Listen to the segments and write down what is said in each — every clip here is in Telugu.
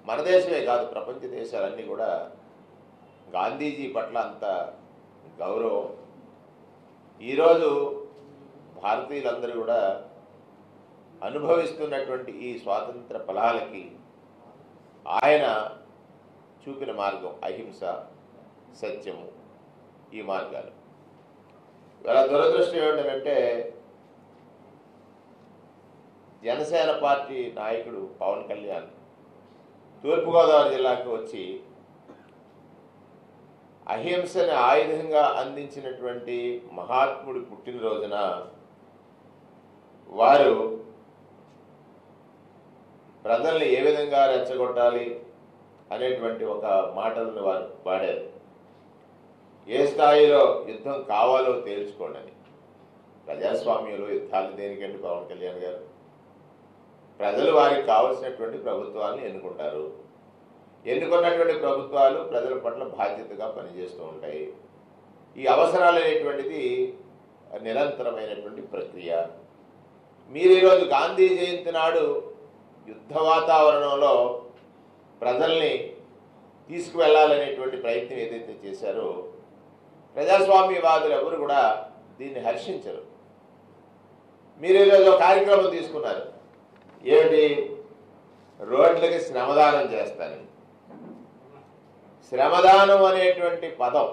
మన దేశమే కాదు ప్రపంచ దేశాలన్నీ కూడా గాంధీజీ పట్ల అంత గౌరవం ఈరోజు భారతీయులందరూ కూడా అనుభవిస్తున్నటువంటి ఈ స్వాతంత్ర ఫలాలకి ఆయన చూపిన మార్గం అహింస సత్యము ఈ మార్గాలు ఇవాళ దురదృష్టం ఏమిటంటే జనసేన పార్టీ నాయకుడు పవన్ కళ్యాణ్ తూర్పుగోదావరి జిల్లాకు వచ్చి అహింసని ఆయుధంగా అందించినటువంటి మహాత్ముడి పుట్టినరోజున వారు ప్రజల్ని ఏ విధంగా రెచ్చగొట్టాలి అనేటువంటి ఒక మాటలను వారు వాడారు ఏ స్థాయిలో యుద్ధం కావాలో తేల్చుకోండి అని ప్రజాస్వామ్యంలో యుద్ధాలు దేనికండి పవన్ కళ్యాణ్ గారు ప్రజలు వారికి కావలసినటువంటి ప్రభుత్వాలను ఎన్నుకుంటారు ఎన్నుకున్నటువంటి ప్రభుత్వాలు ప్రజల పట్ల బాధ్యతగా పనిచేస్తూ ఉంటాయి ఈ అవసరాలు అనేటువంటిది నిరంతరమైనటువంటి ప్రక్రియ మీరు ఈరోజు గాంధీ జయంతి నాడు యుద్ధ వాతావరణంలో ప్రజల్ని తీసుకువెళ్ళాలనేటువంటి ప్రయత్నం ఏదైతే చేశారో ప్రజాస్వామ్యవాదులు ఎవరు కూడా దీన్ని హర్షించరు మీరు ఈరోజు ఒక కార్యక్రమం తీసుకున్నారు ఏమిటి రోడ్లకి శ్రమదానం చేస్తానని శ్రమదానం అనేటువంటి పదం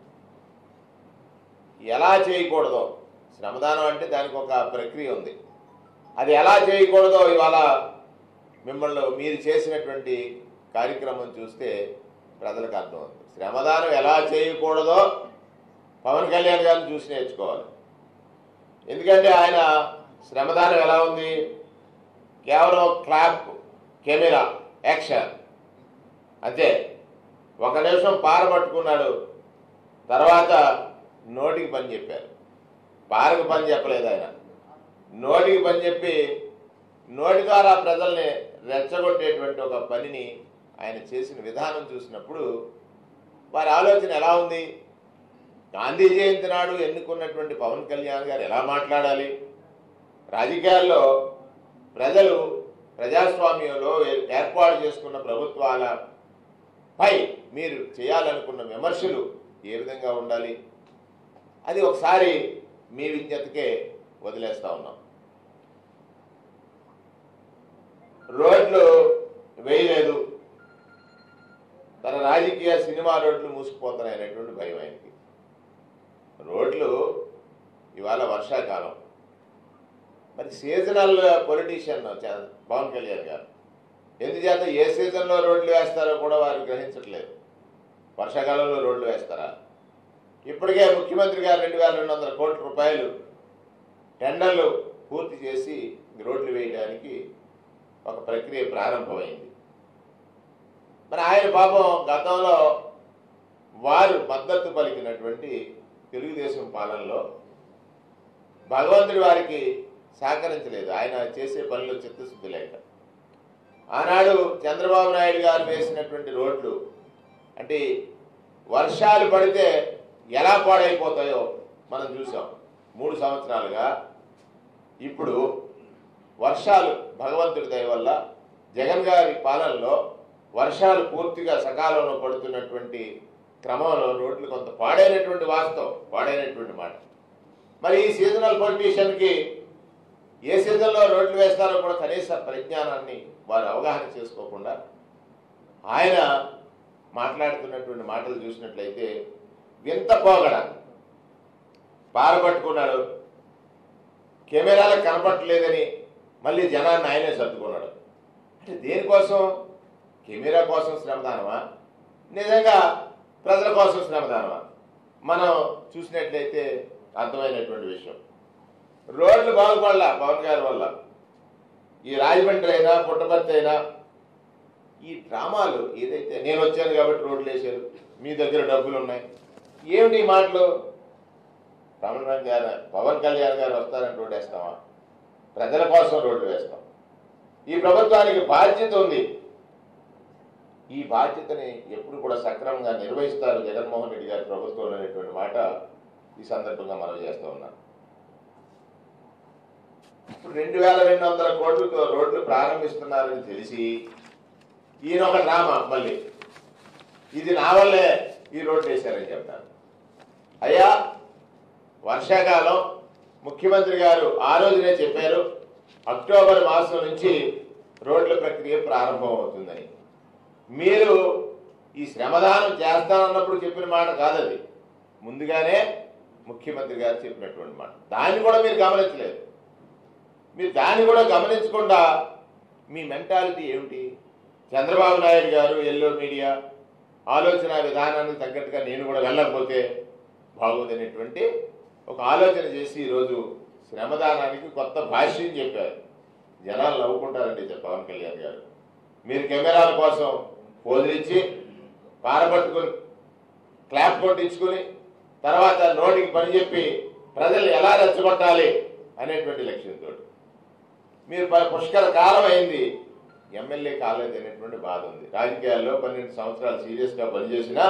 ఎలా చేయకూడదో శ్రమదానం అంటే దానికి ఒక ప్రక్రియ ఉంది అది ఎలా చేయకూడదో ఇవాళ మిమ్మల్ని మీరు చేసినటువంటి కార్యక్రమం చూస్తే ప్రజలకు అర్థమవుతుంది శ్రమదానం ఎలా చేయకూడదో పవన్ కళ్యాణ్ గారిని చూసి నేర్చుకోవాలి ఎందుకంటే ఆయన శ్రమదానం ఎలా ఉంది కేవలం క్లాప్ కెమెరా యాక్షన్ అంతే ఒక నిమిషం పార పట్టుకున్నాడు తర్వాత నోటికి పని చెప్పారు పారకు పని చెప్పలేదు ఆయన నోటికి పని చెప్పి నోటి ద్వారా ప్రజల్ని రెచ్చగొట్టేటువంటి ఒక పనిని ఆయన చేసిన విధానం చూసినప్పుడు వారి ఆలోచన ఎలా ఉంది గాంధీ జయంతి నాడు ఎన్నుకున్నటువంటి పవన్ కళ్యాణ్ గారు ఎలా మాట్లాడాలి రాజకీయాల్లో ప్రజలు ప్రజాస్వామ్యంలో ఏ- ఏర్పాటు చేసుకున్న ప్రభుత్వాల పై మీరు చేయాలనుకున్న విమర్శలు ఏ విధంగా ఉండాలి అది ఒకసారి మీ విజ్ఞతకే వదిలేస్తా ఉన్నాం రోడ్లు వేయలేదు తన రాజకీయ సినిమా రోడ్లు మూసుకుపోతున్నాయి అనేటువంటి భయం ఆయనకి రోడ్లు ఇవాళ వర్షాకాలం మరి సీజనల్ పొలిటీషియన్ పవన్ కళ్యాణ్ గారు ఎందుచేత ఏ సీజన్లో రోడ్లు వేస్తారో కూడా వారు గ్రహించట్లేదు వర్షాకాలంలో రోడ్లు వేస్తారా ఇప్పటికే ముఖ్యమంత్రి గారు రెండు వేల రెండు వందల కోట్ల రూపాయలు టెండర్లు పూర్తి చేసి రోడ్లు వేయడానికి ఒక ప్రక్రియ ప్రారంభమైంది మరి ఆయన పాపం గతంలో వారు మద్దతు పలికినటువంటి తెలుగుదేశం పాలనలో భగవంతుడి వారికి సహకరించలేదు ఆయన చేసే పనులు చిత్తశుద్ధి లేక ఆనాడు చంద్రబాబు నాయుడు గారు వేసినటువంటి రోడ్లు అంటే వర్షాలు పడితే ఎలా పాడైపోతాయో మనం చూసాం మూడు సంవత్సరాలుగా ఇప్పుడు వర్షాలు భగవంతుడి దయ వల్ల జగన్ గారి పాలనలో వర్షాలు పూర్తిగా సకాలంలో పడుతున్నటువంటి క్రమంలో రోడ్లు కొంత పాడైనటువంటి వాస్తవం పాడైనటువంటి మాట మరి ఈ సీజనల్ పొలిటీషియన్కి ఏ సీజన్లో రోడ్లు వేస్తారో కూడా కనీస పరిజ్ఞానాన్ని వారు అవగాహన చేసుకోకుండా ఆయన మాట్లాడుతున్నటువంటి మాటలు చూసినట్లయితే వింత పోగడ పారబట్టుకున్నాడు కెమెరాలకు కనపట్టలేదని మళ్ళీ జనాన్ని ఆయనే సర్దుకున్నాడు అంటే దేనికోసం కెమెరా కోసం శ్రమదానమా నిజంగా ప్రజల కోసం శ్రమదానమా మనం చూసినట్లయితే అర్థమైనటువంటి విషయం రోడ్లు బాగుపడలా పవన్ గారి వల్ల ఈ రాజమండ్రి అయినా పుట్టపర్తి అయినా ఈ డ్రామాలు ఏదైతే నేను వచ్చాను కాబట్టి రోడ్లు వేసారు మీ దగ్గర డబ్బులు ఉన్నాయి ఏమిటి ఈ మాటలు పవన్ కళ్యాణ్ గారు పవన్ కళ్యాణ్ గారు వస్తారని రోడ్డు వేస్తామా ప్రజల కోసం రోడ్డు వేస్తాం ఈ ప్రభుత్వానికి బాధ్యత ఉంది ఈ బాధ్యతని ఎప్పుడు కూడా సక్రమంగా నిర్వహిస్తారు జగన్మోహన్ రెడ్డి గారి ప్రభుత్వం అనేటువంటి మాట ఈ సందర్భంగా మనం చేస్తూ ఉన్నాం ఇప్పుడు రెండు వేల రెండు వందల కోట్లతో రోడ్లు ప్రారంభిస్తున్నారని తెలిసి ఈయన ఒక డ్రామా మళ్ళీ ఇది నా వల్లే ఈ రోడ్డు వేశారని చెప్తాను అయ్యా వర్షాకాలం ముఖ్యమంత్రి గారు ఆ రోజునే చెప్పారు అక్టోబర్ మాసం నుంచి రోడ్ల ప్రక్రియ ప్రారంభం అవుతుందని మీరు ఈ శ్రమదానం చేస్తానన్నప్పుడు చెప్పిన మాట కాదది ముందుగానే ముఖ్యమంత్రి గారు చెప్పినటువంటి మాట దాన్ని కూడా మీరు గమనించలేదు మీరు దాన్ని కూడా గమనించకుండా మీ మెంటాలిటీ ఏమిటి చంద్రబాబు నాయుడు గారు ఎల్లో మీడియా ఆలోచన విధానానికి తగ్గట్టుగా నేను కూడా వెళ్ళకపోతే బాగోదనేటువంటి ఒక ఆలోచన చేసి ఈరోజు శ్రమదానానికి కొత్త భాష్యం చెప్పారు జనాలు నవ్వుకుంటారండి చెప్ప పవన్ కళ్యాణ్ గారు మీరు కెమెరాల కోసం పోదిరించి పారబట్టుకుని క్లాప్ కొట్టించుకుని తర్వాత నోటికి పని చెప్పి ప్రజల్ని ఎలా రెచ్చగొట్టాలి అనేటువంటి లక్ష్యంతో మీరు ప- పుష్కర కాలం అయింది ఎమ్మెల్యే కాలేదు అనేటువంటి బాధ ఉంది రాజకీయాల్లో పన్నెండు సంవత్సరాలు సీరియస్గా పనిచేసినా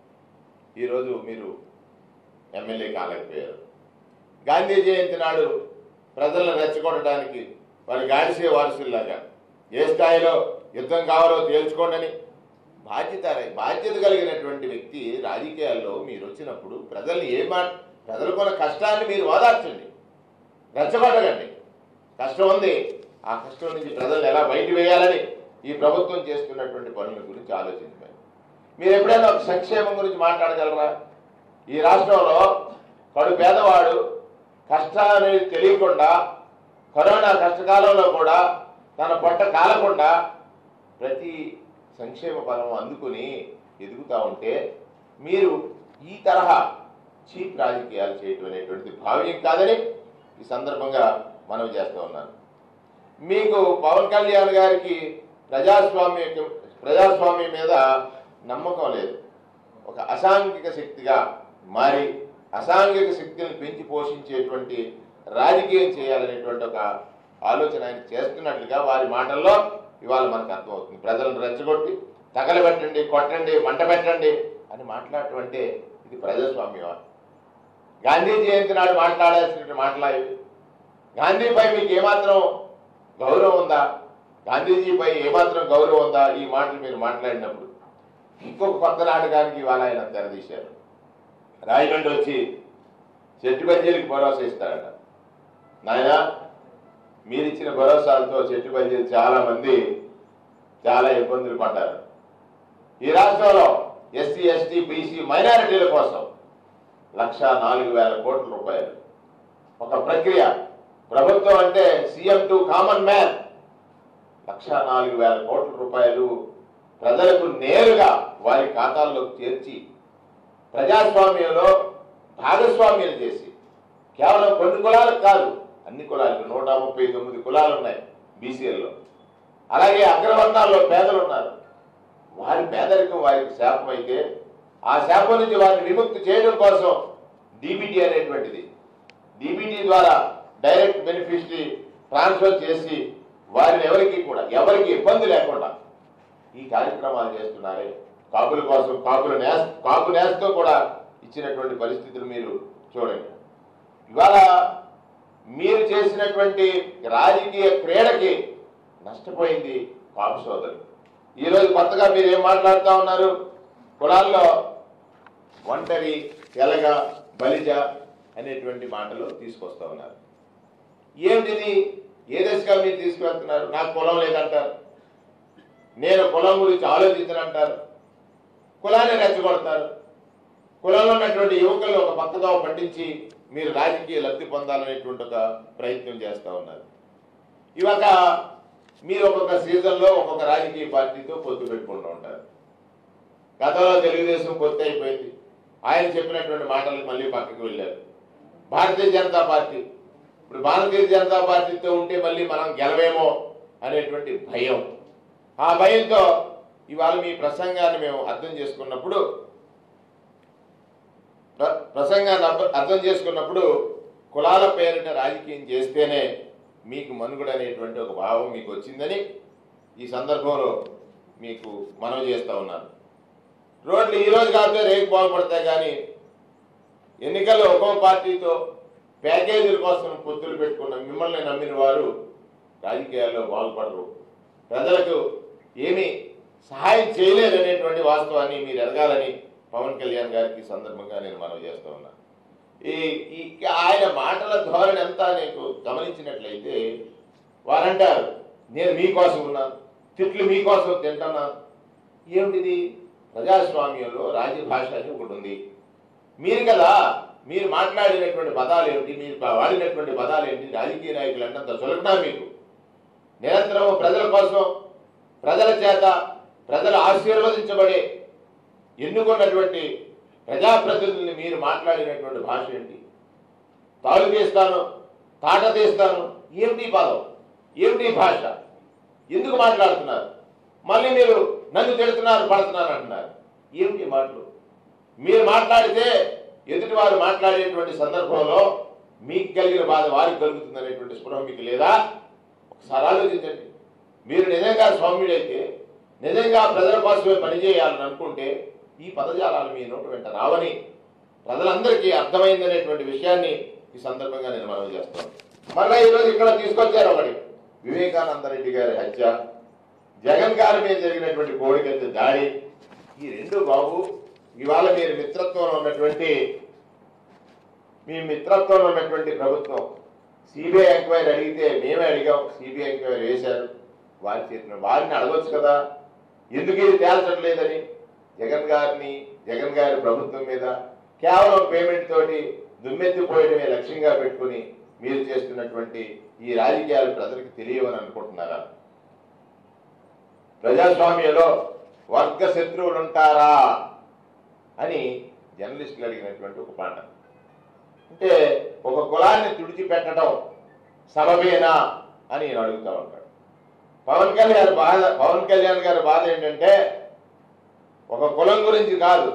ఈరోజు మీరు ఎమ్మెల్యే కాలేకపోయారు గాంధీ జయంతి నాడు ప్రజలను రెచ్చగొట్టడానికి వారి గాడిసే వారసుల్లాగా ఏ స్థాయిలో యుద్ధం కావాలో తేల్చుకోండి బాధ్యత బాధ్యత కలిగినటువంటి వ్యక్తి రాజకీయాల్లో మీరు వచ్చినప్పుడు ప్రజల్ని ఏ మాట ప్రజలకున్న కష్టాన్ని మీరు ఓదార్చండి రెచ్చగొట్టకండి కష్టం ఉంది ఆ కష్టం నుంచి ప్రజల్ని ఎలా బయట వేయాలని ఈ ప్రభుత్వం చేస్తున్నటువంటి పనుల గురించి ఆలోచించండి మీరు ఎప్పుడైనా ఒక సంక్షేమం గురించి మాట్లాడగలరా ఈ రాష్ట్రంలో కడు పేదవాడు కష్టం అనేది తెలియకుండా కరోనా కష్టకాలంలో కూడా తన పొట్ట కాలకుండా ప్రతి సంక్షేమ పదం అందుకుని ఎదుగుతూ ఉంటే మీరు ఈ తరహా చీప్ రాజకీయాలు చేయటం అనేటువంటిది భావ్యం కాదని ఈ సందర్భంగా మనవి చేస్తూ ఉన్నాను మీకు పవన్ కళ్యాణ్ గారికి ప్రజాస్వామ్య ప్రజాస్వామ్యం మీద నమ్మకం లేదు ఒక అసాంఘిక శక్తిగా మారి అసాంఘిక శక్తిని పెంచి పోషించేటువంటి రాజకీయం చేయాలనేటువంటి ఒక ఆలోచన ఆయన చేస్తున్నట్లుగా వారి మాటల్లో ఇవాళ మనకు అర్థమవుతుంది ప్రజలను రెచ్చగొట్టి తగలబెట్టండి కొట్టండి మంట పెట్టండి అని మాట్లాడటం అంటే ఇది ప్రజాస్వామ్యమా గాంధీ జయంతి నాడు మాట్లాడాల్సిన మాటలా ఇవి గాంధీపై మీకు ఏమాత్రం గౌరవం ఉందా గాంధీజీపై ఏమాత్రం గౌరవం ఉందా ఈ మాటలు మీరు మాట్లాడినప్పుడు ఇంకొక కొత్త నాటకానికి ఇవాళ ఆయన తెరదీశారు రాయగండి వచ్చి చెట్టు బజ్జీలకి భరోసా ఇస్తాడట నాయన మీరిచ్చిన భరోసాలతో చెట్టు బజ్జీలు చాలా మంది చాలా ఇబ్బందులు పడ్డారు ఈ రాష్ట్రంలో ఎస్సీ ఎస్టీ బీసీ మైనారిటీల కోసం లక్ష నాలుగు వేల కోట్ల రూపాయలు ఒక ప్రక్రియ ప్రభుత్వం అంటే సీఎం టు కామన్ మ్యాన్ లక్ష నాలుగు వేల కోట్ల రూపాయలు ప్రజలకు నేరుగా వారి ఖాతాల్లోకి చేర్చి ప్రజాస్వామ్యంలో భాగస్వామ్యం చేసి కేవలం కొన్ని కులాలకు కాదు అన్ని కులాలకు నూట ముప్పై తొమ్మిది కులాలు ఉన్నాయి బీసీఎల్లో అలాగే అగ్రవర్ణాల్లో పేదలు ఉన్నారు వారి పేదరికం వారికి శాపం అయితే ఆ శాపం నుంచి వారిని విముక్తి చేయడం కోసం డీబీటీ అనేటువంటిది డీబీటీ ద్వారా డైరెక్ట్ బెనిఫిషరీ ట్రాన్స్ఫర్ చేసి వారిని ఎవరికి కూడా ఎవరికి ఇబ్బంది లేకుండా ఈ కార్యక్రమాలు చేస్తున్నారే కాపుల కోసం కాపుల నేస్ కాపు నేస్తో కూడా ఇచ్చినటువంటి పరిస్థితులు మీరు చూడండి ఇవాళ మీరు చేసినటువంటి రాజకీయ క్రీడకి నష్టపోయింది కాపు సోదరులు ఈరోజు కొత్తగా మీరు ఏం మాట్లాడుతూ ఉన్నారు కులాల్లో ఒంటరి తెలగ బలిజ అనేటువంటి మాటలు తీసుకొస్తా ఉన్నారు ఏమిటిది ఏ దశగా మీరు తీసుకువెళ్తున్నారు నాకు కులం లేదంటారు నేను కులం గురించి ఆలోచించనంటారు కులాన్ని రెచ్చగొడతారు కులంలో ఉన్నటువంటి యువకులను ఒక పక్కగా పట్టించి మీరు రాజకీయ లబ్ధి పొందాలనేటువంటి ఒక ప్రయత్నం చేస్తూ ఉన్నారు ఇవాక మీరు ఒక్కొక్క సీజన్లో ఒక్కొక్క రాజకీయ పార్టీతో పొత్తు పెట్టుకుంటూ ఉంటారు గతంలో తెలుగుదేశం పొత్తు అయిపోయింది ఆయన చెప్పినటువంటి మాటలకు మళ్ళీ పక్కకు వెళ్ళారు భారతీయ జనతా పార్టీ ఇప్పుడు భారతీయ జనతా పార్టీతో ఉంటే మళ్ళీ మనం గెలవేమో అనేటువంటి భయం ఆ భయంతో ఇవాళ మీ ప్రసంగాన్ని మేము అర్థం చేసుకున్నప్పుడు ప్ర- ప్రసంగాన్ని అర్థ- అర్థం చేసుకున్నప్పుడు కులాల పేరిట రాజకీయం చేస్తేనే మీకు మనుగడ అనేటువంటి ఒక భావం మీకు వచ్చిందని ఈ సందర్భంలో మీకు మనవి చేస్తా ఉన్నాను రోడ్లు ఈ రోజు కాకపోతే రేపు బాగుపడతాయి కానీ ఎన్నికల్లో ఒక్కో పార్టీతో ప్యాకేజీల కోసం పొత్తులు పెట్టుకున్న మిమ్మల్ని నమ్మిన వారు రాజకీయాల్లో బాగుపడరు ప్రజలకు ఏమీ సహాయం చేయలేదనేటువంటి వాస్తవాన్ని మీరు ఎదగాలని పవన్ కళ్యాణ్ గారికి ఈ సందర్భంగా నేను మనవి చేస్తూ ఉన్నాను ఈ ఈ ఆయన మాటల ధోరణి అంతా నీకు గమనించినట్లయితే వారంటారు నేను మీకోసం ఉన్నాను తిట్లు మీకోసం తింటున్నాను ఏమిటిది ప్రజాస్వామ్యంలో రాజభాష అని ఒకటి ఉంది మీరు కదా మీరు మాట్లాడినటువంటి పదాలు ఏమిటి మీరు వాడినటువంటి పదాలు ఏంటి రాజకీయ నాయకులు అన్నంత చులకనా మీకు నిరంతరం ప్రజల కోసం ప్రజల చేత ప్రజలు ఆశీర్వదించబడే ఎన్నుకున్నటువంటి ప్రజాప్రతినిధుల్ని మీరు మాట్లాడినటువంటి భాష ఏంటి తాడు తీస్తాను తాట తీస్తాను ఏమిటి ఈ పదం ఏమిటి ఈ భాష ఎందుకు మాట్లాడుతున్నారు మళ్ళీ మీరు నన్ను తిడుతున్నారు పడుతున్నారు అంటున్నారు ఏమిటి ఈ మాటలు మీరు మాట్లాడితే ఎదుటివారు మాట్లాడేటువంటి సందర్భంలో మీకు కలిగిన బాధ వారికి కలుగుతుంది అనేటువంటి స్పృహ మీకు లేదా ఒకసారి ఆలోచించండి మీరు నిజంగా సౌమ్యుడైతే నిజంగా ప్రజల కోసమే పనిచేయాలని అనుకుంటే ఈ పదజాలాలు మీ నోటు వెంట రావని ప్రజలందరికీ అర్థమైందనేటువంటి విషయాన్ని ఈ సందర్భంగా నేను మనవి చేస్తాను మరలా ఈరోజు ఇక్కడ తీసుకొచ్చారు ఒకటి వివేకానంద రెడ్డి గారి హత్య జగన్ గారి మీద జరిగినటువంటి కోడికత్తి దాడి ఈ రెండు బాబు ఇవాళ మీరు మిత్రత్వంలో ఉన్నటువంటి మీ మిత్రత్వంలో ఉన్నటువంటి ప్రభుత్వం సిబిఐ ఎంక్వైరీ అడిగితే మేమే అడిగాం సిబిఐ ఎంక్వైరీ వేశారు వారి చేతిలో వారిని అడగొచ్చు కదా ఎందుకు ఇది తేల్చడం లేదని జగన్ గారిని జగన్ గారి ప్రభుత్వం మీద కేవలం పేమెంట్ తోటి దుమ్మెత్తిపోయడమే లక్ష్యంగా పెట్టుకుని మీరు చేస్తున్నటువంటి ఈ రాజకీయాలు ప్రజలకు తెలియవని అనుకుంటున్నారా ప్రజాస్వామ్యంలో వర్గ శత్రువులు ఉంటారా అని జర్నలిస్టులు అడిగినటువంటి ఒక మాట అంటే ఒక కులాన్ని తుడిచిపెట్టడం సబబేనా అని నేను అడుగుతా ఉంటాడు పవన్ కళ్యాణ్ బాధ పవన్ కళ్యాణ్ గారి బాధ ఏంటంటే ఒక కులం గురించి కాదు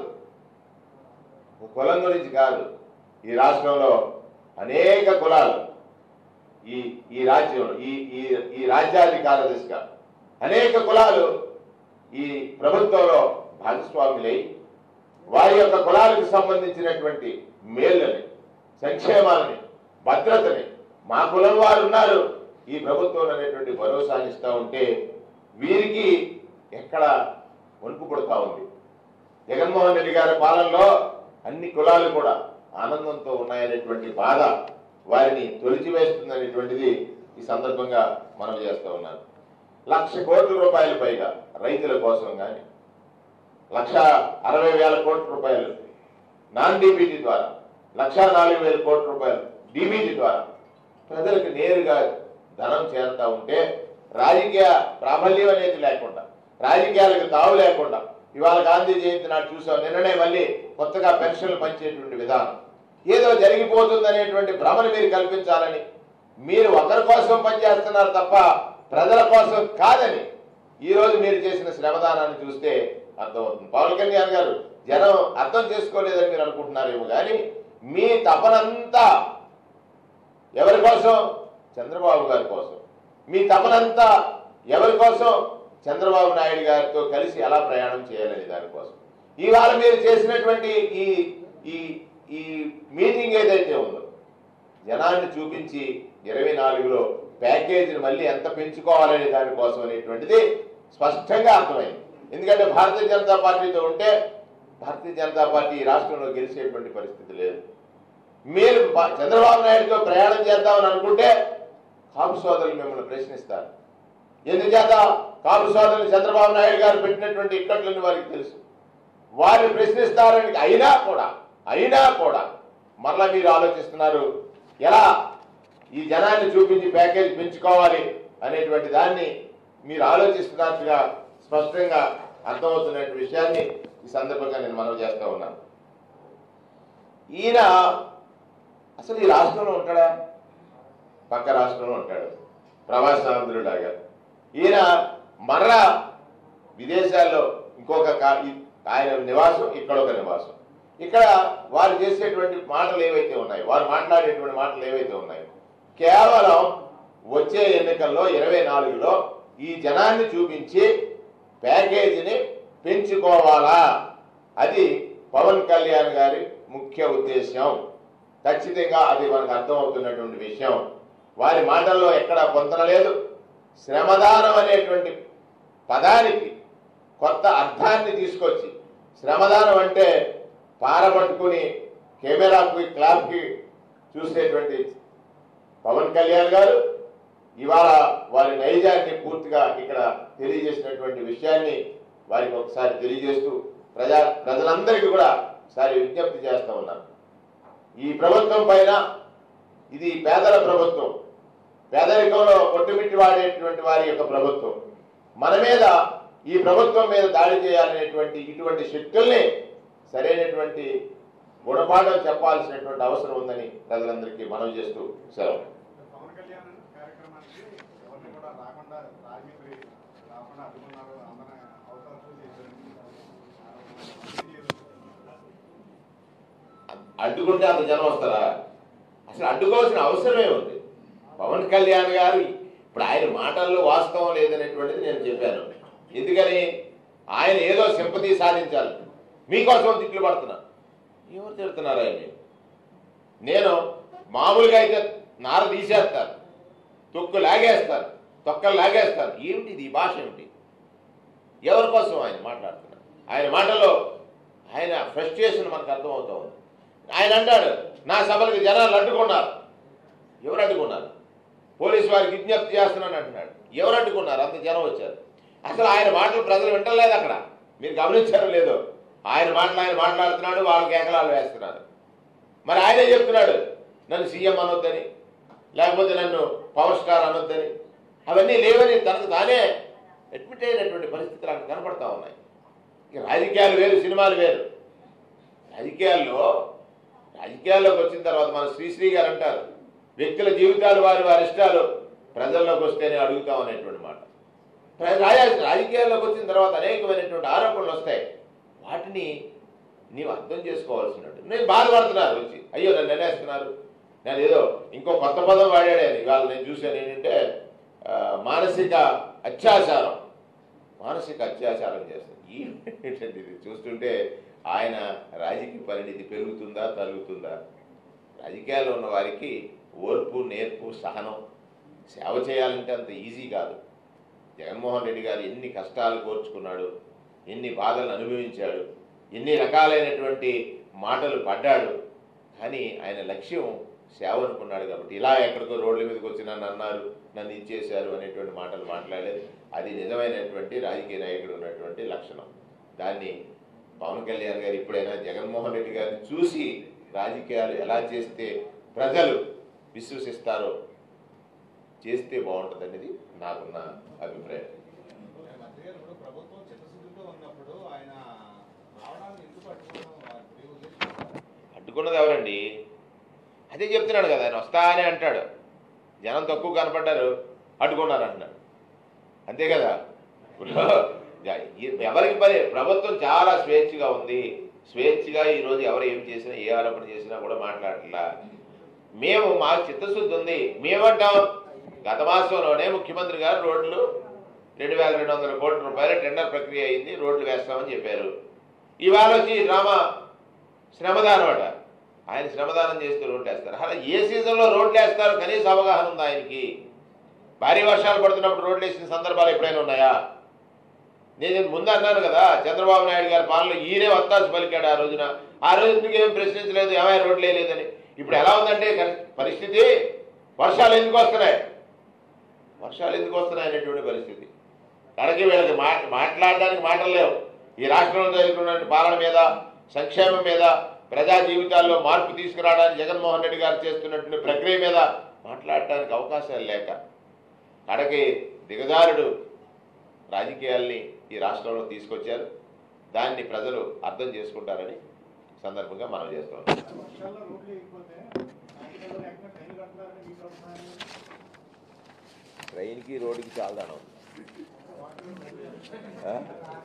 ఒక కులం గురించి కాదు ఈ రాష్ట్రంలో అనేక కులాలు ఈ ఈ రాజ్యంలో ఈ ఈ ఈ రాజ్యాధికార దిశగా అనేక కులాలు ఈ ప్రభుత్వంలో భాగస్వాములై వారి యొక్క కులాలకు సంబంధించినటువంటి మేళ్ళని సంక్షేమాలని భద్రతని మా కులం వారు ఉన్నారు ఈ ప్రభుత్వం అనేటువంటి భరోసాని ఇస్తూ ఉంటే వీరికి ఎక్కడ వణుకు పుడతా ఉంది జగన్మోహన్ రెడ్డి గారి పాలనలో అన్ని కులాలు కూడా ఆనందంతో ఉన్నాయనేటువంటి బాధ వారిని తొలిచివేస్తుందనేటువంటిది ఈ సందర్భంగా మనం చేస్తూ ఉన్నాను లక్ష కోట్ల రూపాయల పైగా రైతుల కోసం కానీ లక్ష అరవై వేల కోట్ల రూపాయలు నాన్ డిబిటీ ద్వారా లక్ష నాలుగు వేల కోట్ల రూపాయలు డిబిటీ ద్వారా ప్రజలకు నేరుగా ధనం చేరుతా ఉంటే రాజకీయ ప్రాబల్యం అనేది లేకుండా రాజకీయాలకు తావు లేకుండా ఇవాళ గాంధీ జయంతి నాడు చూసాం నిన్ననే మళ్ళీ కొత్తగా పెన్షన్లు పంచేటువంటి విధానం ఏదో జరిగిపోతుంది అనేటువంటి భ్రమను మీరు కల్పించాలని మీరు ఒకరి కోసం పనిచేస్తున్నారు తప్ప ప్రజల కోసం కాదని ఈ రోజు మీరు చేసిన శ్రమదానాన్ని చూస్తే అర్థమవుతుంది పవన్ కళ్యాణ్ గారు జనం అర్థం చేసుకోలేదని మీరు అనుకుంటున్నారేమో కానీ మీ తపనంతా ఎవరి కోసం చంద్రబాబు గారి కోసం మీ తపనంతా ఎవరి కోసం చంద్రబాబు నాయుడు గారితో కలిసి ఎలా ప్రయాణం చేయాలనే దానికోసం ఇవాళ మీరు చేసినటువంటి ఈ ఈ ఈ మీటింగ్ ఏదైతే ఉందో జనాన్ని చూపించి ఇరవై నాలుగులో ప్యాకేజీని మళ్ళీ ఎంత పెంచుకోవాలనే దానికోసం అనేటువంటిది స్పష్టంగా అర్థమైంది ఎందుకంటే భారతీయ జనతా పార్టీతో ఉంటే భారతీయ జనతా పార్టీ ఈ రాష్ట్రంలో గెలిచేటువంటి పరిస్థితి లేదు మీరు బ- చంద్రబాబు నాయుడుతో ప్రయాణం చేద్దామని అనుకుంటే కాపు సోదరులు మిమ్మల్ని ప్రశ్నిస్తారు ఎందుచేత కాపు సోదరులు చంద్రబాబు నాయుడు గారు పెట్టినటువంటి ఇక్కట్లని వారికి తెలుసు వారిని ప్రశ్నిస్తారని అయినా కూడా అయినా కూడా మరలా మీరు ఆలోచిస్తున్నారు ఎలా ఈ జనాన్ని చూపించి ప్యాకేజ్ పెంచుకోవాలి అనేటువంటి దాన్ని మీరు ఆలోచిస్తున్నట్టుగా స్పష్టంగా అర్థమవుతున్న విషయాన్ని ఈ సందర్భంగా నేను మనవి చేస్తూ ఉన్నాను ఈయన అసలు ఈ రాష్ట్రంలో ఉంటాడా పక్క రాష్ట్రంలో ఉంటాడు ప్రవాసాంధ్రులాగా ఈయన మరలా విదేశాల్లో ఇంకొక కా- ఈ- ఆయన నివాసం ఇక్కడ ఒక నివాసం ఇక్కడ వారు చేసేటువంటి మాటలు ఏవైతే ఉన్నాయో వారు మాట్లాడేటువంటి మాటలు ఏవైతే ఉన్నాయో కేవలం వచ్చే ఎన్నికల్లో ఇరవై నాలుగులో ఈ జనాన్ని చూపించి ప్యాకేజీని పెంచుకోవాలా అది పవన్ కళ్యాణ్ గారి ముఖ్య ఉద్దేశం ఖచ్చితంగా అది మనకు అర్థమవుతున్నటువంటి విషయం వారి మాటల్లో ఎక్కడా పొందనలేదు శ్రమదానం అనేటువంటి పదానికి కొత్త అర్థాన్ని తీసుకొచ్చి శ్రమదానం అంటే పారబట్టుకుని కెమెరాకి క్లాప్కి చూసేటువంటి పవన్ కళ్యాణ్ గారు ఇవాళ వారి నైజాన్ని పూర్తిగా ఇక్కడ తెలియజేసినటువంటి విషయాన్ని వారికి ఒకసారి తెలియజేస్తూ ప్రజా ప్రజలందరికీ కూడా ఒకసారి విజ్ఞప్తి చేస్తా ఉన్నాను ఈ ప్రభుత్వం పైన ఇది పేదల ప్రభుత్వం పేదరికంలో కొట్టుమిట్టి వాడేటువంటి వారి యొక్క ప్రభుత్వం మన మీద ఈ ప్రభుత్వం మీద దాడి చేయాలనేటువంటి ఇటువంటి శక్తుల్ని సరైనటువంటి గుణపాఠం చెప్పాల్సినటువంటి అవసరం ఉందని ప్రజలందరికీ మనవి చేస్తూ సెలవు పవన్ కళ్యాణ్ కార్యక్రమానికి ఎవరిని కూడా రాకుండా రాజమండ్రి రాకుండా అడ్డుకున్నారు అందరూ అవసరం చూసి అడ్డుకుంటే అంత జనం వస్తారా అసలు అడ్డుకోవాల్సిన అవసరమే ఉంది పవన్ కళ్యాణ్ గారు ఇప్పుడు ఆయన మాటల్లో వాస్తవం లేదనేటువంటిది నేను చెప్పాను ఎందుకని ఆయన ఏదో సింపతి సాధించాలి మీకోసం తిట్లు పడుతున్నా ఎవరు తిడుతున్నారు ఆయన నేను మామూలుగా అయితే నార తీసేస్తాను తొక్కు లాగేస్తాను తొక్కలు లాగేస్తాను ఏమిటి ఇది ఈ భాష ఏమిటి ఎవరి కోసం ఆయన మాట్లాడుతున్నారు ఆయన మాటలో ఆయన ఫ్రస్ట్రేషన్ మనకు అర్థమవుతా ఉంది ఆయన అంటాడు నా సభలకు జనాలు అడ్డుకున్నారు ఎవరు అడ్డుకున్నారు పోలీసు వారికి విజ్ఞప్తి చేస్తున్నాను అంటున్నాడు ఎవరు అడ్డుకున్నారు అంత జనం వచ్చారు అసలు ఆయన మాటలు ప్రజలు వింటలేదు అక్కడ మీరు గమనించారో లేదో ఆయన మాటలు ఆయన మాట్లాడుతున్నాడు వాళ్ళకి ఏకలాలు వేస్తున్నారు మరి ఆయనే చెప్తున్నాడు నన్ను సీఎం అనొద్దని లేకపోతే నన్ను పవర్ స్టార్ అనొద్దని అవన్నీ లేవని తనకు తానే అడ్మిట్ అయినటువంటి పరిస్థితులు అక్కడ కనపడతా ఉన్నాయి ఇక రాజకీయాలు వేరు సినిమాలు వేరు రాజకీయాల్లో రాజకీయాల్లోకి వచ్చిన తర్వాత మన శ్రీశ్రీ గారు అంటారు వ్యక్తుల జీవితాలు వారి వారి ఇష్టాలు ప్రజల్లోకి వస్తేనే అడుగుతాం అనేటువంటి మాట ప్ర- రాజ- రాజకీయాల్లోకి వచ్చిన తర్వాత అనేకమైనటువంటి ఆరోపణలు వస్తాయి వాటిని నీవు అర్థం చేసుకోవాల్సినట్టు నేను బాధపడుతున్నారు వచ్చి అయ్యో నన్ను అనేస్తున్నారు నేను ఏదో ఇంకో కొత్త పదం వాడాడు అని ఇవాళ నేను చూశాను ఏంటంటే ఆ, మానసిక అత్యాచారం మానసిక అత్యాచారం చేస్తుంది ఏంటంటే ఇది చూస్తుంటే ఆయన రాజకీయ పరిణితి పెరుగుతుందా తరుగుతుందా రాజకీయాల్లో ఉన్న వారికి ఓర్పు నేర్పు సహనం సేవ చేయాలంటే అంత ఈజీ కాదు జగన్మోహన్ రెడ్డి గారు ఎన్ని కష్టాలు కోర్చుకున్నాడు ఎన్ని బాధలు అనుభవించాడు ఎన్ని రకాలైనటువంటి మాటలు పడ్డాడు కానీ ఆయన లక్ష్యం సేవ అనుకున్నాడు కాబట్టి ఇలా ఎక్కడికో రోడ్ల మీదకి వచ్చి నన్ను అన్నారు నన్ను ఇచ్చేశారు అనేటువంటి మాటలు మాట్లాడలేదు అది నిజమైనటువంటి రాజకీయ నాయకుడు ఉన్నటువంటి లక్షణం దాన్ని పవన్ కళ్యాణ్ గారు ఇప్పుడైనా జగన్మోహన్ రెడ్డి గారిని చూసి రాజకీయాలు ఎలా చేస్తే ప్రజలు విశ్వసిస్తారో చేస్తే బాగుంటుంది అనేది నాకున్న అభిప్రాయం మంత్రి గారు ఇప్పుడు ప్రభుత్వం చిత్తశుద్ధితో ఉన్నప్పుడు ఆయన రావడాన్ని ఎందుకు అడ్డుకోవడం వారి ఉద్దేశం అడ్డుకున్నది ఎవరండి అదే చెప్తున్నాడు కదా ఆయన వస్తా అని అంటాడు జనం తక్కువ కనపడ్డారు అడ్డుకున్నారు అంటున్నాడు అంతే కదా ఇప్పుడు జ- ఈ- ఎవరికి పని ప్రభుత్వం చాలా స్వేచ్ఛగా ఉంది స్వేచ్ఛగా ఈరోజు ఎవరు ఏం చేసినా ఏ ఆరోపణ చేసినా కూడా మాట్లాడట్లా మేము మా చిత్తశుద్ధి ఉంది మేమంటాం గత మాసంలోనే ముఖ్యమంత్రి గారు రోడ్లు రెండు వేల రెండు వందల కోట్ల రూపాయల టెండర్ ప్రక్రియ అయింది రోడ్లు వేస్తామని చెప్పారు ఇవాళ వచ్చి డ్రామా శ్రమదానం అట ఆయన శ్రమదానం చేస్తే రోడ్లు వేస్తారు అలా ఏ సీజన్లో రోడ్లు వేస్తారో కనీస అవగాహన ఉందా ఆయనకి భారీ వర్షాలు పడుతున్నప్పుడు రోడ్లు వేసిన సందర్భాలు ఎప్పుడైనా ఉన్నాయా నేను ముందు అన్నాను కదా చంద్రబాబు నాయుడు గారి పాలనలో ఈయనే వత్తాసు పలికాడు ఆ రోజున ఆ రోజు ఎందుకు ఏం ప్రశ్నించలేదు ఏమైనా రోడ్లు వేయలేదని ఇప్పుడు ఎలా ఉందంటే కరి- పరిస్థితి వర్షాలు ఎందుకు వస్తున్నాయి వర్షాలు ఎందుకు వస్తున్నాయి అనేటువంటి పరిస్థితి కడకి వీళ్ళకి మా మాట్లాడడానికి మాటలు లేవు ఈ రాష్ట్రంలో జరుగుతున్న పాలన మీద సంక్షేమం మీద ప్రజా జీవితాల్లో మార్పు తీసుకురావడానికి జగన్మోహన్ రెడ్డి గారు చేస్తున్నటువంటి ప్రక్రియ మీద మాట్లాడటానికి అవకాశాలు లేక కడకి దిగజారుడు రాజకీయాల్ని ఈ రాష్ట్రంలో తీసుకొచ్చారు దాన్ని ప్రజలు అర్థం చేసుకుంటారని సందర్భంగా మనం చేస్తాం వర్షాల్లో రోడ్లు వేయకపోతే సాయంకాలం ఎక్కడ ట్రైన్ కడతారని మీకు అభిప్రాయం ట్రైన్కి రోడ్డుకి చాలా దానం ఉంది ఆ?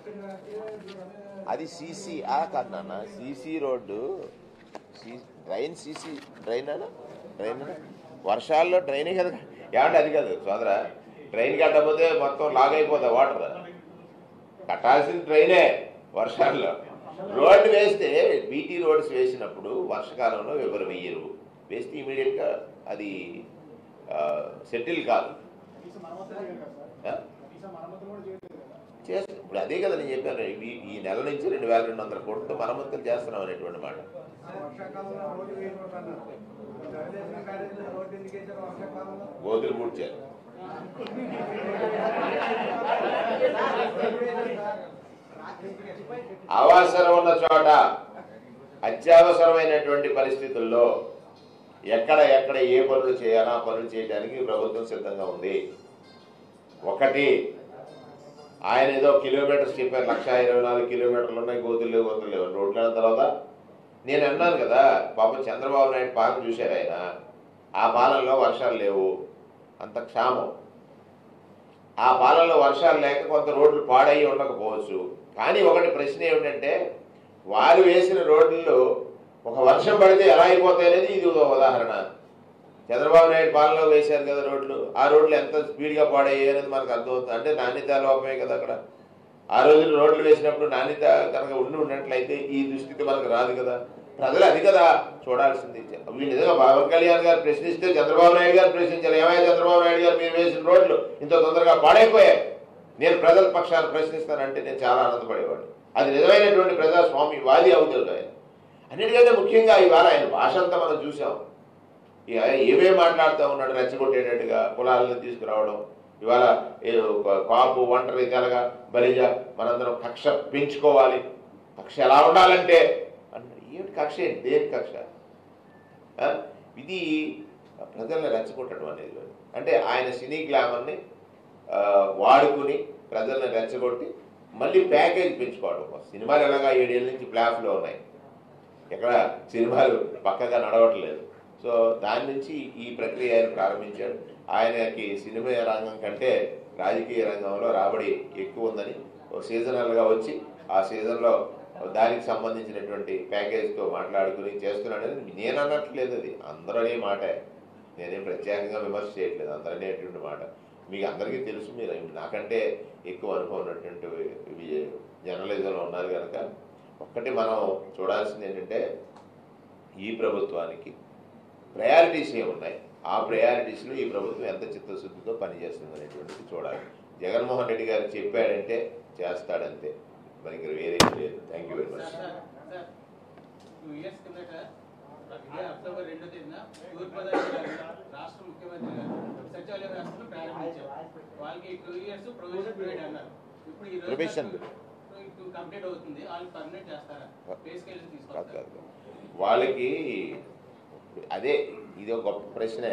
అది సీసీ ఆ కాదు నాన్న సీసీ రోడ్డు సీ- ట్రైన్ సీసీ ట్రైన్ అనా ట్రైన్ అనా? వర్షాల్లో ట్రైనే కదా ఏమంటే అది కాదు సోదర ట్రైన్ కట్టకపోతే మొత్తం లాగ్ అయిపోతా వాటర్ కట్టాల్సిన ట్రైనే వర్షాల్లో రోడ్డు వేస్తే బీటీ రోడ్స్ వేసినప్పుడు వర్షకాలంలో ఎవరు వెయ్యరు వేస్తే ఇమీడియట్గా అది సెటిల్ కాదు కనీసం మరమ్మతులు చేయరు కదా ఆ? సార్ కనీసం మరమ్మతులు కూడా చేయలేదు కదా చేస్తా ఇప్పుడు అదే కదా నేను చెప్పాను ఈ ఈ నెల నుంచి రెండు వేల రెండు వందల కోట్లు మరమ్మతులు చేస్తున్నాం అనేటువంటి మాట వర్షాకాలంలో రోడ్డు వేయకూడదన్నారు తెలుగుదేశం కార్యక్రమం రోడ్డు ఎందుకు వేశారు వర్షాకాలంలో గోతులు పూడ్చారు అవసరం ఉన్న చోట అత్యవసరమైనటువంటి పరిస్థితుల్లో ఎక్కడ ఎక్కడ ఏ పనులు చేయాలో ఆ పనులు చేయడానికి ప్రభుత్వం సిద్ధంగా ఉంది ఒకటి ఆయన ఏదో కిలోమీటర్స్ చెప్పారు లక్ష ఇరవై నాలుగు కిలోమీటర్లు ఉన్నాయి గోతులు లేవు గోతులు లేవు రోడ్లు అయిన తర్వాత నేను అన్నాను కదా పాపం చంద్రబాబు నాయుడు పాలన చూశారు ఆయన ఆ పాలనలో వర్షాలు లేవు అంత క్షామం ఆ పాలనలో వర్షాలు లేక కొంత రోడ్లు పాడయి ఉండకపోవచ్చు కానీ ఒకటి ప్రశ్న ఏమిటంటే వారు వేసిన రోడ్లు ఒక వర్షం పడితే ఎలా అయిపోతాయి అనేది ఇది ఒక ఉదాహరణ చంద్రబాబు నాయుడు పాలనలో వేశారు కదా రోడ్లు ఆ రోడ్లు ఎంత స్పీడ్గా పాడయ్యాయి అనేది మనకు అర్థమవుతుంది అంటే నాణ్యత లోపమే కదా అక్కడ ఆ రోజున రోడ్లు వేసినప్పుడు నాణ్యత కనుక ఉండి ఉన్నట్లయితే ఈ దుస్థితి మనకు రాదు కదా ప్రజలు అది కదా చూడాల్సింది వీళ్ళు నిజంగా పవన్ కళ్యాణ్ గారు ప్రశ్నిస్తే చంద్రబాబు నాయుడు గారు ప్రశ్నించారు ఏమైనా చంద్రబాబు నాయుడు గారు మీరు వేసిన రోడ్లు ఇంత తొందరగా పాడైపోయాయి నేను ప్రజల పక్షాన్ని ప్రశ్నిస్తానంటే నేను చాలా ఆనందపడేవాడు అది నిజమైనటువంటి ప్రజాస్వామి వాది అవుతుంది ఆయన అన్నిటికంటే ముఖ్యంగా ఇవాళ ఆయన భాష అంతా మనం చూసాం ఇక ఏమేం మాట్లాడుతూ ఉన్నాడు రెచ్చగొట్టేటట్టుగా కులాలను తీసుకురావడం ఇవాళ ఏదో ఒక కాపు ఒంటరి తెలగ బలిజ మనందరం కక్ష పెంచుకోవాలి కక్ష ఎలా ఉండాలంటే అన్నాడు ఏమిటి కక్ష ఏంటి దేని కక్ష ఆ? ఇది ప్రజల్ని రెచ్చగొట్టడం అనేది అంటే ఆయన సినీ గ్లామర్ని ఆ, వాడుకుని ప్రజల్ని రెచ్చగొట్టి మళ్ళీ ప్యాకేజ్ పెంచుకోవడం సినిమాలు ఎలాగా ఏడేళ్ళ నుంచి ఫ్లాప్లో ఉన్నాయి ఎక్కడ సినిమాలు పక్కగా నడవట్లేదు సో దాని నుంచి ఈ ప్రక్రియ ఆయన ప్రారంభించాడు ఆయనకి సినిమా రంగం కంటే రాజకీయ రంగంలో రాబడి ఎక్కువ ఉందని ఓ సీజనల్గా వచ్చి ఆ సీజన్లో దానికి సంబంధించినటువంటి ప్యాకేజ్తో మాట్లాడుకుని చేస్తున్నాడని నేను అనట్లేదు అది అందరూ అనే మాటే నేనేం ప్రత్యేకంగా విమర్శ చేయట్లేదు అందరూ అనేటువంటి మాట మీకు అందరికీ తెలుసు మీరు నాకంటే ఎక్కువ అనుభవం ఉన్నటువంటి వి- జర్నలిజంలో ఉన్నారు కనుక ఒక్కటి మనం చూడాల్సింది ఏంటంటే ఈ ప్రభుత్వానికి ప్రయారిటీస్ ఏమున్నాయి ఆ ప్రయారిటీస్లో ఈ ప్రభుత్వం ఎంత చిత్తశుద్ధితో పనిచేస్తుంది అనేటువంటిది చూడాలి జగన్మోహన్ రెడ్డి గారు చెప్పాడంటే చేస్తాడంతే మరి ఇంకా వేరే లేదు thank you very much two years కిందట ఇదే అక్టోబర్ రెండో తేదీన తూర్పుగోదావరి జిల్లాలో రాష్ట్ర ముఖ్యమంత్రి గారు సచివాలయ వ్యవస్థను ప్రారంభించారు వాళ్ళకి టూ ఇయర్స్ ప్రొవిజన్ పీరియడ్ అన్నారు ఇప్పుడు ఈ Provision. రోజు కంప్లీట్ అవుతుంది వాళ్ళు పర్మనెంట్ చేస్తారా పే స్కేల్ కాదు తీసుకొస్తారు కాదు కాదు. వాళ్ళకి అదే ఇది ఒక గొప్ప ప్రశ్నే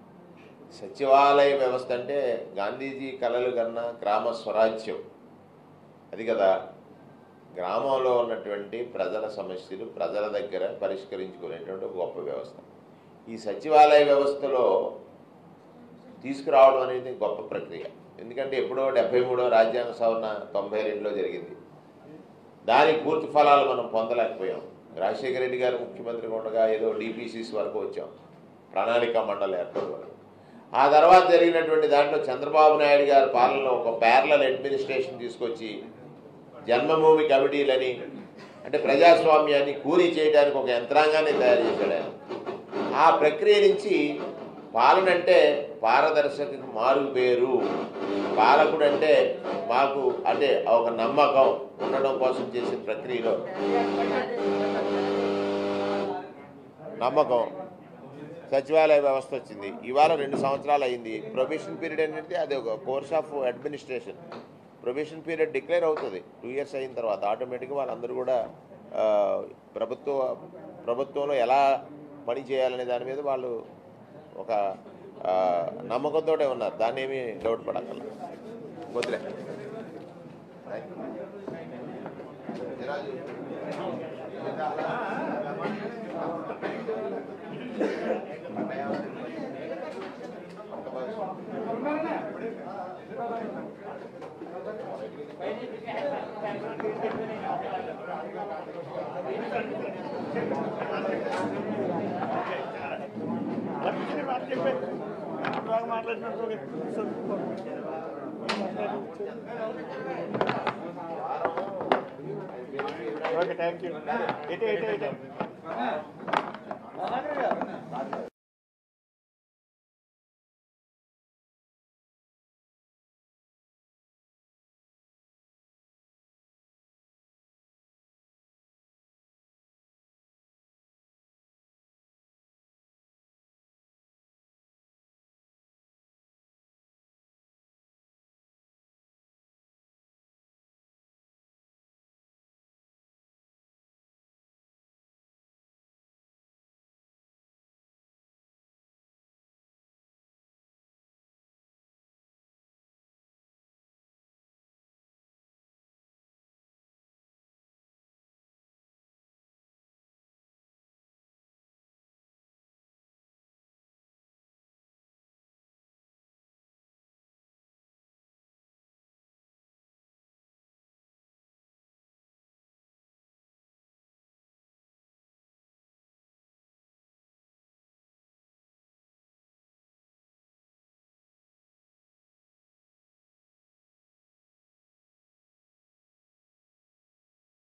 సచివాలయ వ్యవస్థ అంటే గాంధీజీ కలలు కన్నా గ్రామ స్వరాజ్యం అది కదా గ్రామంలో ఉన్నటువంటి ప్రజల సమస్యలు ప్రజల దగ్గర పరిష్కరించుకునేటువంటి ఒక గొప్ప వ్యవస్థ ఈ సచివాలయ వ్యవస్థలో తీసుకురావడం అనేది గొప్ప ప్రక్రియ ఎందుకంటే ఎప్పుడో డెబ్బై మూడో రాజ్యాంగ సవరణ తొంభై రెండులో జరిగింది దాని పూర్తి ఫలాలు మనం పొందలేకపోయాం రాజశేఖర రెడ్డి గారు ముఖ్యమంత్రిగా ఉండగా ఏదో డిపిసిసి వరకు వచ్చాం ప్రణాళిక మండలి ఏర్పాటు వరకు ఆ తర్వాత జరిగినటువంటి దాంట్లో చంద్రబాబు నాయుడు గారి పాలనలో ఒక ప్యారలల్ అడ్మినిస్ట్రేషన్ తీసుకొచ్చి జన్మభూమి కమిటీలని అంటే ప్రజాస్వామ్యాన్ని కూలీ చేయడానికి ఒక యంత్రాంగాన్ని తయారు చేశాడు ఆయన ఆ ప్రక్రియ నుంచి పాలన అంటే పారదర్శక మారు పేరు పాలకుడు అంటే మాకు అంటే ఒక నమ్మకం ఉండడం కోసం చేసిన ప్రక్రియలో నమ్మకం సచివాలయ వ్యవస్థ వచ్చింది ఇవాళ రెండు సంవత్సరాలు అయింది ప్రొబేషన్ పీరియడ్ అనేది అది ఒక course of administration probation period declare అవుతుంది టూ ఇయర్స్ అయిన తర్వాత ఆటోమేటిక్గా వాళ్ళందరూ కూడా ఆ, ప్రభుత్వ ప్రభుత్వంలో ఎలా పని చేయాలనే దాని మీద వాళ్ళు ఒక ఆ, నమ్మకంతో ఉన్నారు దాన్ని ఏమీ డౌట్ పడక్కర్ల వదిలే ఓకే థ్యాంక్ యూ ఇటే ఇటే ఇటే